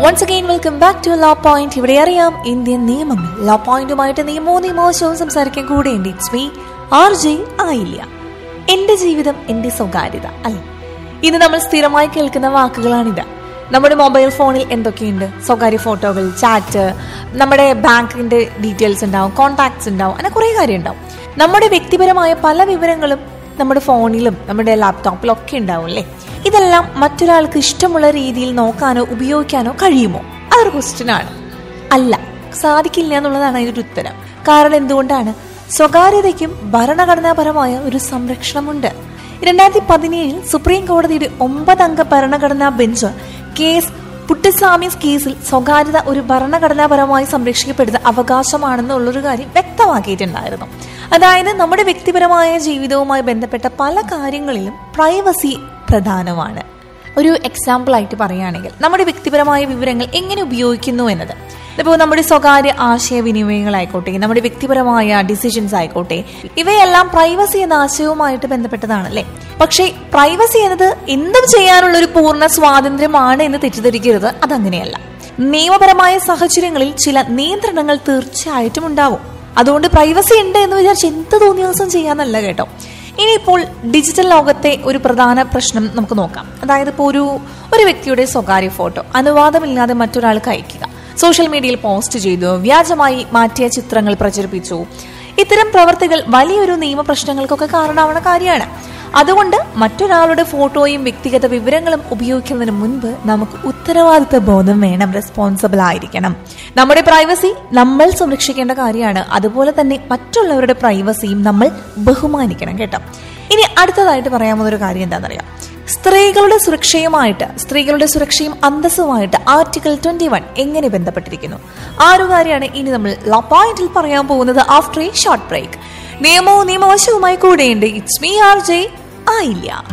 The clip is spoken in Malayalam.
once again welcome back to low point ഇവിടെ അറിയാം ഇന്ത്യൻ നിയമങ്ങൾ ലോ പോയിന്റുമായിട്ട് നിയമവും നിയമവശവും സംസാരിക്കാൻ കൂടെയുണ്ട് ഇറ്റ്സ് മീ ആർ ജെ ആയില്ല എന്റെ ജീവിതം എന്റെ സ്വകാര്യത അല്ലെ ഇത് നമ്മൾ സ്ഥിരമായി കേൾക്കുന്ന വാക്കുകളാണിത് നമ്മുടെ മൊബൈൽ ഫോണിൽ എന്തൊക്കെയുണ്ട് സ്വകാര്യ ഫോട്ടോകൾ ചാറ്റ് നമ്മുടെ ബാങ്കിന്റെ ഡീറ്റെയിൽസ് ഉണ്ടാവും കോൺടാക്ട്സ് ഉണ്ടാവും അങ്ങനെ കുറേ കാര്യം ഉണ്ടാവും നമ്മുടെ വ്യക്തിപരമായ പല വിവരങ്ങളും നമ്മുടെ ഫോണിലും നമ്മുടെ ലാപ്ടോപ്പിലും ഒക്കെ ഉണ്ടാവും അല്ലേ ഇതെല്ലാം മറ്റൊരാൾക്ക് ഇഷ്ടമുള്ള രീതിയിൽ നോക്കാനോ ഉപയോഗിക്കാനോ കഴിയുമോ അതൊരു ക്വസ്റ്റ്യൻ ആണ് അല്ല സാധിക്കില്ല എന്നുള്ളതാണ് അതിന്റെ ഉത്തരം കാരണം എന്തുകൊണ്ടാണ് സ്വകാര്യതയ്ക്കും ഭരണഘടനാപരമായ ഒരു സംരക്ഷണമുണ്ട് രണ്ടായിരത്തി പതിനേഴിൽ സുപ്രീം കോടതിയുടെ ഒമ്പതംഗ ഭരണഘടനാ ബെഞ്ച് കേസ് പുട്ടസ്വാമീസ് കേസിൽ സ്വകാര്യത ഒരു ഭരണഘടനാപരമായി സംരക്ഷിക്കപ്പെടുന്ന അവകാശമാണെന്നുള്ളൊരു കാര്യം വ്യക്തമാക്കിയിട്ടുണ്ടായിരുന്നു അതായത് നമ്മുടെ വ്യക്തിപരമായ ജീവിതവുമായി ബന്ധപ്പെട്ട പല കാര്യങ്ങളിലും പ്രൈവസി പ്രധാനമാണ് ഒരു എക്സാമ്പിൾ ആയിട്ട് പറയുകയാണെങ്കിൽ നമ്മുടെ വ്യക്തിപരമായ വിവരങ്ങൾ എങ്ങനെ ഉപയോഗിക്കുന്നു എന്നത് ഇപ്പോൾ നമ്മുടെ സ്വകാര്യ ആശയവിനിമയങ്ങളായിക്കോട്ടെ നമ്മുടെ വ്യക്തിപരമായ ഡിസിഷൻസ് ആയിക്കോട്ടെ ഇവയെല്ലാം പ്രൈവസി എന്ന ആശയവുമായിട്ട് ബന്ധപ്പെട്ടതാണ് അല്ലേ പക്ഷേ പ്രൈവസി എന്നത് എന്തും ചെയ്യാനുള്ള ഒരു പൂർണ്ണ സ്വാതന്ത്ര്യമാണ് എന്ന് തെറ്റിദ്ധരിക്കരുത് അതങ്ങനെയല്ല നിയമപരമായ സാഹചര്യങ്ങളിൽ ചില നിയന്ത്രണങ്ങൾ തീർച്ചയായിട്ടും ഉണ്ടാവും അതുകൊണ്ട് പ്രൈവസി ഉണ്ട് എന്ന് വിചാരിച്ച് എന്ത് തോന്നിയ ദിവസം ചെയ്യാന്നല്ല കേട്ടോ ഇനിയിപ്പോൾ ഡിജിറ്റൽ ലോകത്തെ ഒരു പ്രധാന പ്രശ്നം നമുക്ക് നോക്കാം അതായത് ഇപ്പോൾ ഒരു ഒരു വ്യക്തിയുടെ സ്വകാര്യ ഫോട്ടോ അനുവാദമില്ലാതെ മറ്റൊരാൾക്ക് അയക്കുക സോഷ്യൽ മീഡിയയിൽ പോസ്റ്റ് ചെയ്തു വ്യാജമായി മാറ്റിയ ചിത്രങ്ങൾ പ്രചരിപ്പിച്ചു ഇത്തരം പ്രവർത്തികൾ വലിയൊരു നിയമപ്രശ്നങ്ങൾക്കൊക്കെ കാരണമാവുന്ന കാര്യമാണ് അതുകൊണ്ട് മറ്റൊരാളുടെ ഫോട്ടോയും വ്യക്തിഗത വിവരങ്ങളും ഉപയോഗിക്കുന്നതിന് മുൻപ് നമുക്ക് ഉത്തരവാദിത്ത ബോധം വേണം റെസ്പോൺസിബിൾ ആയിരിക്കണം നമ്മുടെ പ്രൈവസി നമ്മൾ സംരക്ഷിക്കേണ്ട കാര്യമാണ് അതുപോലെ തന്നെ മറ്റുള്ളവരുടെ പ്രൈവസിയും നമ്മൾ ബഹുമാനിക്കണം കേട്ടോ ഇനി അടുത്തതായിട്ട് പറയാവുന്ന ഒരു കാര്യം എന്താണെന്നറിയാം സ്ത്രീകളുടെ സുരക്ഷയുമായിട്ട് സ്ത്രീകളുടെ സുരക്ഷയും അന്തസ്സുമായിട്ട് ആർട്ടിക്കിൾ ട്വന്റി വൺ എങ്ങനെ ബന്ധപ്പെട്ടിരിക്കുന്നു ആ ഒരു കാര്യമാണ് ഇനി നമ്മൾ ലോ പോയിന്റിൽ പറയാൻ പോകുന്നത് ആഫ്റ്റർ എ ഷോർട്ട് ബ്രേക്ക് നിയമവും നിയമവശവുമായി കൂടെയുണ്ട് ഇറ്റ്സ് മീ ആർ ജെ ആയില്ല